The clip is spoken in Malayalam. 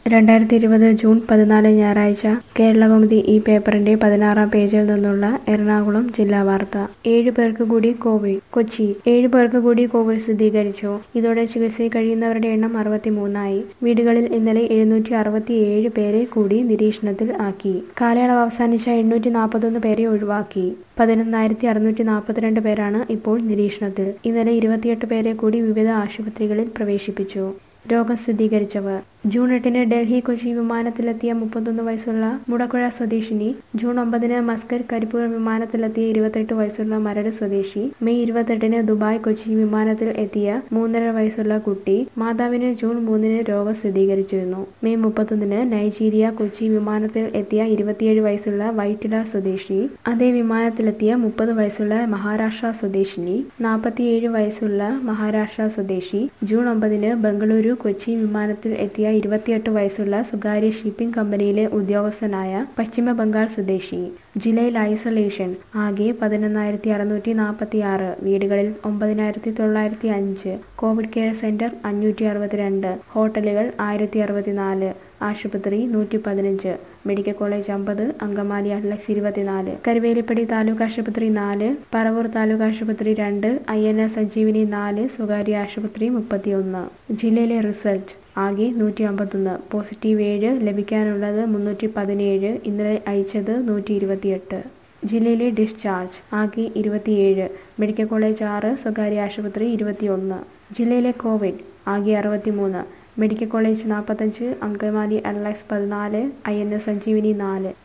രണ്ടായിരത്തി ഇരുപത് ജൂൺ പതിനാല് ഞായറാഴ്ച കേരളകൗമുദി ഈ പേപ്പറിന്റെ പതിനാറാം പേജിൽ നിന്നുള്ള എറണാകുളം ജില്ലാ വാർത്ത ഏഴു പേർക്ക് കൂടി കോവിഡ് കൊച്ചി ഏഴു പേർക്ക് കൂടി കോവിഡ് സ്ഥിരീകരിച്ചു ഇതോടെ ചികിത്സയിൽ കഴിയുന്നവരുടെ എണ്ണം അറുപത്തിമൂന്നായി വീടുകളിൽ ഇന്നലെ എഴുന്നൂറ്റി അറുപത്തിയേഴ് പേരെ കൂടി നിരീക്ഷണത്തിൽ ആക്കി കാലയളവ് അവസാനിച്ച എണ്ണൂറ്റി നാൽപ്പത്തൊന്ന് പേരെ ഒഴിവാക്കി പതിനൊന്നായിരത്തി അറുന്നൂറ്റി നാൽപ്പത്തിരണ്ട് പേരാണ് ഇപ്പോൾ നിരീക്ഷണത്തിൽ ഇന്നലെ ഇരുപത്തിയെട്ട് പേരെ കൂടി വിവിധ ആശുപത്രികളിൽ പ്രവേശിപ്പിച്ചു രോഗം സ്ഥിരീകരിച്ചവർ ജൂൺ എട്ടിന് ഡൽഹി കൊച്ചി വിമാനത്തിലെത്തിയ മുപ്പത്തൊന്ന് വയസ്സുള്ള മുടക്കുഴ സ്വദേശിനി ജൂൺ ഒമ്പതിന് മസ്കറ്റ് കരിപ്പൂർ വിമാനത്തിലെത്തിയ ഇരുപത്തെട്ട് വയസ്സുള്ള മരട് സ്വദേശി മെയ് ഇരുപത്തെട്ടിന് ദുബായ് കൊച്ചി വിമാനത്തിൽ എത്തിയ മൂന്നര വയസ്സുള്ള കുട്ടി മാതാവിന് ജൂൺ മൂന്നിന് രോഗം സ്ഥിരീകരിച്ചിരുന്നു മെയ് മുപ്പത്തൊന്നിന് നൈജീരിയ കൊച്ചി വിമാനത്തിൽ എത്തിയ ഇരുപത്തിയേഴ് വയസ്സുള്ള വൈറ്റില സ്വദേശി അതേ വിമാനത്തിലെത്തിയ മുപ്പത് വയസ്സുള്ള മഹാരാഷ്ട്ര സ്വദേശിനി നാൽപ്പത്തിയേഴ് വയസ്സുള്ള മഹാരാഷ്ട്ര സ്വദേശി ജൂൺ ഒമ്പതിന് ബംഗളൂരു കൊച്ചി വിമാനത്തിൽ എത്തിയ ഇരുപത്തിയെട്ട് വയസ്സുള്ള സ്വകാര്യ ഷിപ്പിംഗ് കമ്പനിയിലെ ഉദ്യോഗസ്ഥനായ പശ്ചിമ ബംഗാൾ സ്വദേശി ജില്ലയിൽ ഐസൊലേഷൻ ആകെ പതിനൊന്നായിരത്തി അറുന്നൂറ്റി നാൽപ്പത്തി ആറ് വീടുകളിൽ ഒമ്പതിനായിരത്തി തൊള്ളായിരത്തി അഞ്ച് കോവിഡ് കെയർ സെന്റർ അഞ്ഞൂറ്റി അറുപത്തിരണ്ട് ഹോട്ടലുകൾ ആയിരത്തി അറുപത്തിനാല് ആശുപത്രി നൂറ്റി പതിനഞ്ച് മെഡിക്കൽ കോളേജ് അമ്പത് അങ്കമാലി അഡ്ലക്സ് ഇരുപത്തിനാല് കരുവേലിപ്പടി താലൂക്ക് ആശുപത്രി നാല് പറവൂർ താലൂക്ക് ആശുപത്രി രണ്ട് ഐ എൻ എസ് സഞ്ജീവിനി നാല് സ്വകാര്യ ആശുപത്രി മുപ്പത്തിയൊന്ന് ജില്ലയിലെ റിസൾട്ട് ആകെ നൂറ്റി അമ്പത്തൊന്ന് പോസിറ്റീവ് ഏഴ് ലഭിക്കാനുള്ളത് മുന്നൂറ്റി പതിനേഴ് ഇന്നലെ അയച്ചത് നൂറ്റി ഇരുപത്തിയെട്ട് ജില്ലയിലെ ഡിസ്ചാർജ് ആകെ ഇരുപത്തിയേഴ് മെഡിക്കൽ കോളേജ് ആറ് സ്വകാര്യ ആശുപത്രി ഇരുപത്തിയൊന്ന് ജില്ലയിലെ കോവിഡ് ആകെ അറുപത്തിമൂന്ന് മെഡിക്കൽ കോളേജ് നാൽപ്പത്തഞ്ച് അങ്കമാലി അഡ്ലക്സ് പതിനാല് ഐ എൻ എസ് സഞ്ജീവിനി നാല്